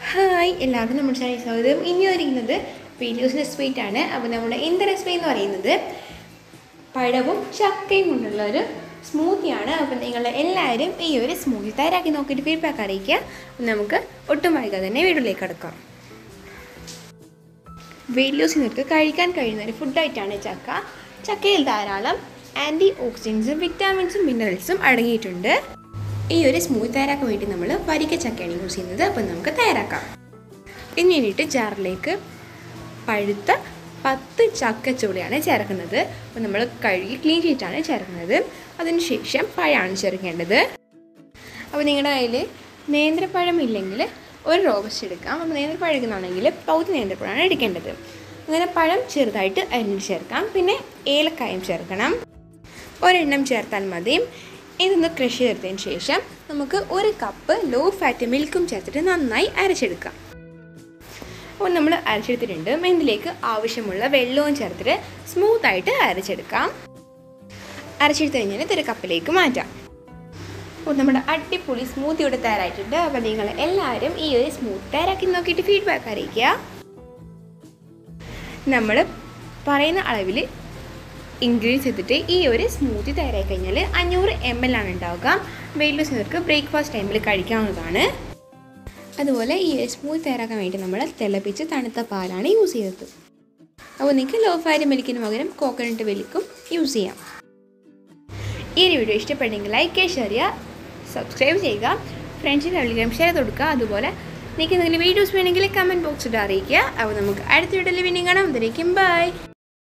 hi എല്ലാവർക്കും നമ്മുടെ channel സ്വാഗതം ഇനി വരിക്കുന്നത് വീഡിയോസിൻ്റെ സ്വീറ്റ് ആണ് അപ്പോൾ നമ്മുടെ ഇന്നത്തെ റെസിപ്പി എന്ന് പറയുന്നത് പഴവും ചക്കയും കൊണ്ടുള്ള ഒരു സ്മൂത്തിയാണ് അപ്പോൾ നിങ്ങൾ എല്ലാവരും ഈ ഒരു സ്മൂത്തി തയ്യാറാക്കി നോക്കിയിട്ട് ഫീഡ്ബാക്ക് അറിയിക്കുക അപ്പോൾ നമുക്ക് ഒട്ടും വൈകാതെ തന്നെ വീഡിയോയിലേക്ക് കിടക്കാം വെയിറ്റ് ലോസ് നിങ്ങൾക്ക് കഴിക്കാൻ കഴിയുന്ന ഒരു ഫുഡായിട്ടാണ് ചക്ക ചക്കയിൽ ധാരാളം ആൻറ്റി ഓക്സിഡൻസും വിറ്റാമിൻസും മിനറൽസും അടങ്ങിയിട്ടുണ്ട് ഈ ഒരു സ്മൂത്ത് തയ്യാറാക്കാൻ വേണ്ടി നമ്മൾ വരിക്ക ചക്കയാണ് യൂസ് ചെയ്യുന്നത് അപ്പം നമുക്ക് തയ്യാറാക്കാം ഇതിന് വേണ്ടിയിട്ട് ജാറിലേക്ക് പഴുത്ത പത്ത് ചക്കച്ചുളിയാണ് ചേർക്കുന്നത് അപ്പോൾ നമ്മൾ കഴുകി ക്ലീൻ ചെയ്തിട്ടാണ് ചേർക്കുന്നത് അതിനുശേഷം പഴമാണ് ചേർക്കേണ്ടത് അപ്പോൾ നിങ്ങളുടെ കയ്യിൽ നേന്ത്രപ്പഴം ഇല്ലെങ്കിൽ ഒരു റോബസ്റ്റ് എടുക്കാം അപ്പോൾ നേന്ത്രപ്പഴം എടുക്കുന്നതാണെങ്കിൽ പൗതി നേന്ത്രപ്പഴമാണ് എടുക്കേണ്ടത് അങ്ങനെ പഴം ചെറുതായിട്ട് അരിഞ്ഞ് ചേർക്കാം പിന്നെ ഏലക്കായും ചേർക്കണം ഒരെണ്ണം ചേർത്താൽ മതി ഇതൊന്ന് ക്രഷ് ചേർത്തതിന് ശേഷം നമുക്ക് ഒരു കപ്പ് ലോ ഫാറ്റ് മിൽക്കും ചേർത്തിട്ട് നന്നായി അരച്ചെടുക്കാം അപ്പോൾ നമ്മൾ അരച്ചെടുത്തിട്ടുണ്ട് ഇതിലേക്ക് ആവശ്യമുള്ള വെള്ളവും ചേർത്തിട്ട് സ്മൂത്തായിട്ട് അരച്ചെടുക്കാം അരച്ചെടുത്ത് കഴിഞ്ഞാൽ ഇതൊരു കപ്പിലേക്ക് മാറ്റാം അപ്പോൾ നമ്മുടെ അടിപൊളി സ്മൂത്തി ഇവിടെ തയ്യാറായിട്ടുണ്ട് അപ്പോൾ നിങ്ങൾ എല്ലാവരും ഈ ഒരു സ്മൂത്ത് തയ്യാറാക്കി നോക്കിയിട്ട് ഫീഡ്ബാക്ക് അറിയിക്കുക നമ്മൾ പറയുന്ന അളവിൽ ഇൻഗ്രീഡിയൻസ് എടുത്തിട്ട് ഈ ഒരു സ്മൂത്തി തയ്യാറായി കഴിഞ്ഞാൽ അഞ്ഞൂറ് എം എൽ ആണ് ഉണ്ടാവുക വെയിറ്റ് ലോസ് ചെയ്തവർക്ക് ബ്രേക്ക്ഫാസ്റ്റ് ടൈമിൽ കഴിക്കാവുന്നതാണ് അതുപോലെ ഈ സ്മൂത്ത് തയ്യാറാക്കാൻ വേണ്ടി നമ്മൾ തിളപ്പിച്ച് തണുത്ത പാലാണ് യൂസ് ചെയ്തത് അപ്പോൾ നിങ്ങൾക്ക് ലോ ഫാറ്റ് മിൽക്കിന് പകരം കോക്കനട്ട് മിൽക്കും യൂസ് ചെയ്യാം ഈ ഒരു വീഡിയോ ഇഷ്ടപ്പെട്ടെങ്കിൽ ലൈക്ക് ചെയ്യുക ഷെയർ ചെയ്യുക സബ്സ്ക്രൈബ് ചെയ്യുക ഫ്രണ്ട്സിന് വിളിക്കാം ഷെയർ കൊടുക്കുക അതുപോലെ നിങ്ങൾക്ക് എന്തെങ്കിലും വീഡിയോസ് വേണമെങ്കിൽ കമൻറ്റ് ബോക്സിൽ അറിയിക്കുക അപ്പോൾ നമുക്ക് അടുത്ത വീഡിയോയിൽ വീണ്ടും കാണാം ഇതിലേക്കും ബൈ